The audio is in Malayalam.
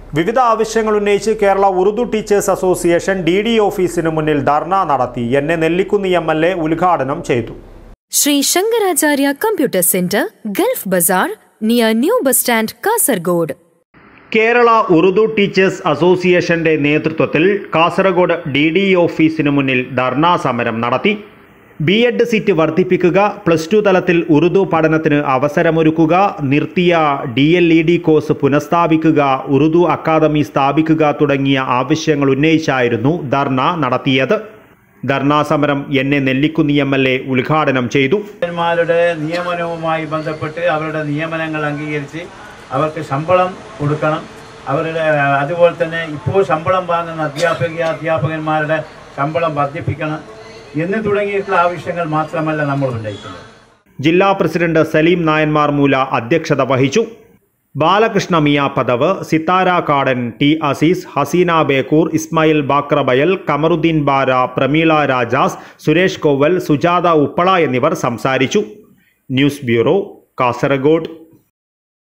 വിവിധ ആവശ്യങ്ങൾ ഉന്നയിച്ച് Kerala Urdu teachers association D D ഓഫീസിന് മുന്നിൽ ധർണ നടത്തി എന്നെ നെല്ലിക്കുന്നി എം എൽ എ ഉദ്ഘാടനം ചെയ്തു Sri Shankaracharya Computer Center, Gulf Bazaar, near New Bus Stand, Kasargod. Kerala Urdu teachers അസോസിയേഷന്റെ നേതൃത്വത്തിൽ കാസർഗോഡ് ഡി ഡി ഓഫീസിന് മുന്നിൽ ധർണാ സമരം നടത്തി ബി എഡ് സീറ്റ് വർദ്ധിപ്പിക്കുക പ്ലസ് ടു തലത്തിൽ ഉറുദു പഠനത്തിന് അവസരമൊരുക്കുക നിർത്തിയ D L E D course പുനഃസ്ഥാപിക്കുക ഉറുദു അക്കാദമി സ്ഥാപിക്കുക തുടങ്ങിയ ആവശ്യങ്ങൾ ഉന്നയിച്ചായിരുന്നു ധർണ നടത്തിയത് ധർണാ സമരം N A Nellikunni M L A ഉദ്ഘാടനം ചെയ്തു മാരുടെ നിയമനവുമായി ബന്ധപ്പെട്ട് അവരുടെ നിയമനങ്ങൾ അംഗീകരിച്ച് അവർക്ക് ശമ്പളം കൊടുക്കണം അവരുടെ അതുപോലെ തന്നെ ഇപ്പോൾ ശമ്പളം വാങ്ങുന്ന അധ്യാപക അധ്യാപകന്മാരുടെ ശമ്പളം വർദ്ധിപ്പിക്കണം എന്ന് തുടങ്ങിയിട്ടുള്ള ആവശ്യങ്ങൾ മാത്രമല്ല നമ്മൾ ഉന്നയിക്കുന്നത് ജില്ലാ പ്രസിഡന്റ് സലീം നായന്മാർ മൂല അധ്യക്ഷത വഹിച്ചു ബാലകൃഷ്ണ മിയ പദവ് സിത്താര കാടൻ ടി അസീസ് ഹസീന ബേക്കൂർ ഇസ്മായിൽ ബാക്രബയൽ കമറുദ്ദീൻ ബാര പ്രമീള രാജാസ് സുരേഷ് കോവൽ സുജാത ഉപ്പള എന്നിവർ സംസാരിച്ചു ന്യൂസ് ബ്യൂറോ കാസർഗോഡ്